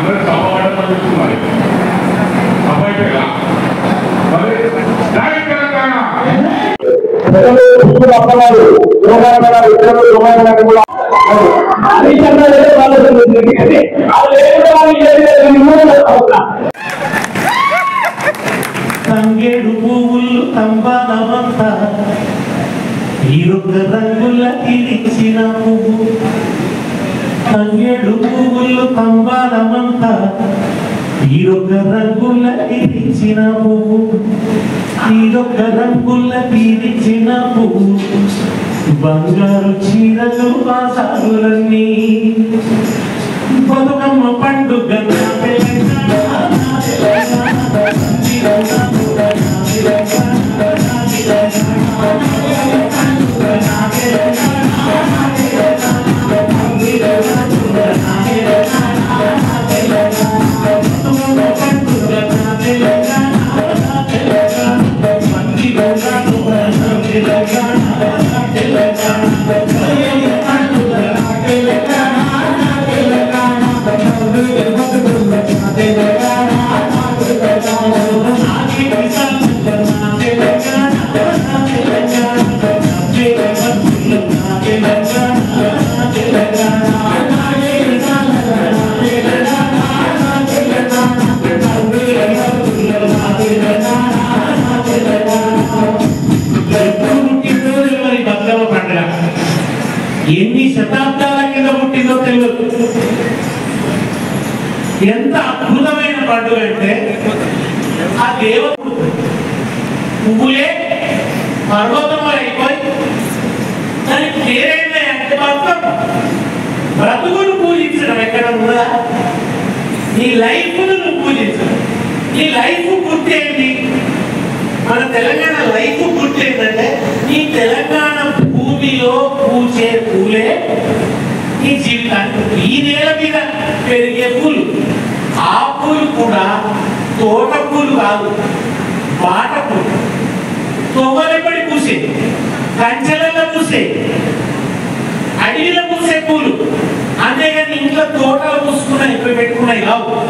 అందరూ సభ చూస్తున్నారు సభ అయిపోయా మరి జై తెలంగాణ తంగేడు పువ్వులు తంబాలమంత ఈరొక్క రంగుల ఇరిచిన పువ్వు తంగేడు పువ్వులు తంబాలమంత ఈరొక్క రంగుల ఇరిచిన పువ్వు ఈరొక్క రంగుల ఇరిచిన పువ్వు బంగారు చీరలు ఆసారులన్నీ బతుకమ్మ పండుగ నా తెలంగాణ, నా పుట్టినరోజు మరి బతుకమ్మ పండుగ ఎన్ని శతాబ్దాల కింద పుట్టిందో తెలియదు ఎంత అద్భుతమైన పండుగ అంటే ఆ దేవత పువ్వులే పర్వతం అయిపోయి దానికి పేరేంటి అంటే బతుకమ్మ బ్రతుకును పూజించడం ఎక్కడ ఉందా నీ లైఫ్ను నువ్వు పూజించడం నీ లైఫ్ గుర్తేంటి మన తెలంగాణ లైఫ్ గుర్తేంటంటే ఈ తెలంగాణ భూమిలో పూచే పూలే ఈ జీవితానికి ఈ నేల మీద పెరిగే పూలు ఆ పూలు కూడా తోట పూలు కాదు బాట పూలు తొవ్వలెప్పటి పూసే కంచెలలో పూసే అడవిలో పూసే పూలు అంతేగాని ఇంట్లో తోటలు పూసుకున్నాయి ఇప్పుడు పెట్టుకున్నాయి కావు